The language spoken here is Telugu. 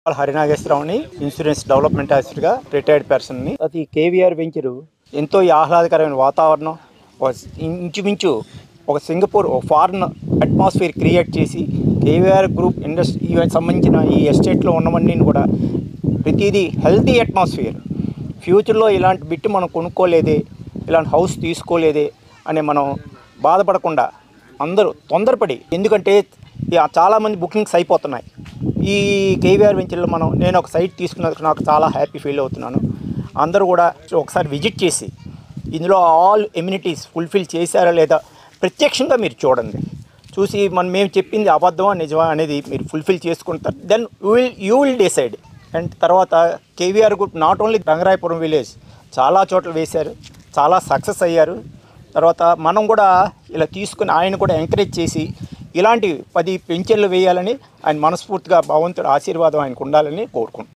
హరినాగేశ్వరరావుని ఇన్సూరెన్స్ డెవలప్మెంట్ ఆఫీసర్గా రిటైర్డ్ పర్సన్ని అది కేవీఆర్ వెంచరు ఎంతో ఆహ్లాదకరమైన వాతావరణం ఒక ఇంచుమించు ఒక సింగపూర్ ఒక ఫారిన్ అట్మాస్ఫియర్ క్రియేట్ చేసి కేవీఆర్ గ్రూప్ ఇండస్ట్రీ సంబంధించిన ఈ ఎస్టేట్లో ఉన్నవన్నీ కూడా ప్రతిదీ హెల్తీ అట్మాస్ఫియర్ ఫ్యూచర్లో ఇలాంటి బిట్టి మనం కొనుక్కోలేదే ఇలాంటి హౌస్ తీసుకోలేదే అని మనం బాధపడకుండా అందరూ తొందరపడి ఎందుకంటే ఇక చాలామంది బుకింగ్స్ అయిపోతున్నాయి ఈ కేవీఆర్ వెంచర్లో మనం నేను ఒక సైట్ తీసుకున్నందుకు నాకు చాలా హ్యాపీ ఫీల్ అవుతున్నాను అందరూ కూడా ఒకసారి విజిట్ చేసి ఇందులో ఆల్ ఎమ్యూనిటీస్ ఫుల్ఫిల్ చేశారా లేదా ప్రత్యక్షంగా మీరు చూడండి చూసి మనం మేము చెప్పింది అబద్ధమా నిజమా అనేది మీరు ఫుల్ఫిల్ చేసుకుంటారు then you will you will decide and తర్వాత KVR group not only Rangarayapuram village చాలా చోట్ల వేశారు చాలా సక్సెస్ అయ్యారు తర్వాత మనం కూడా ఇలా తీసుకుని ఆయన కూడా ఎంకరేజ్ చేసి ఇలాంటి పది పెంచెళ్ళు వేయాలని ఆయన మనస్ఫూర్తిగా భగవంతుడు ఆశీర్వాదం ఆయనకు ఉండాలని కోరుకుంటున్నాను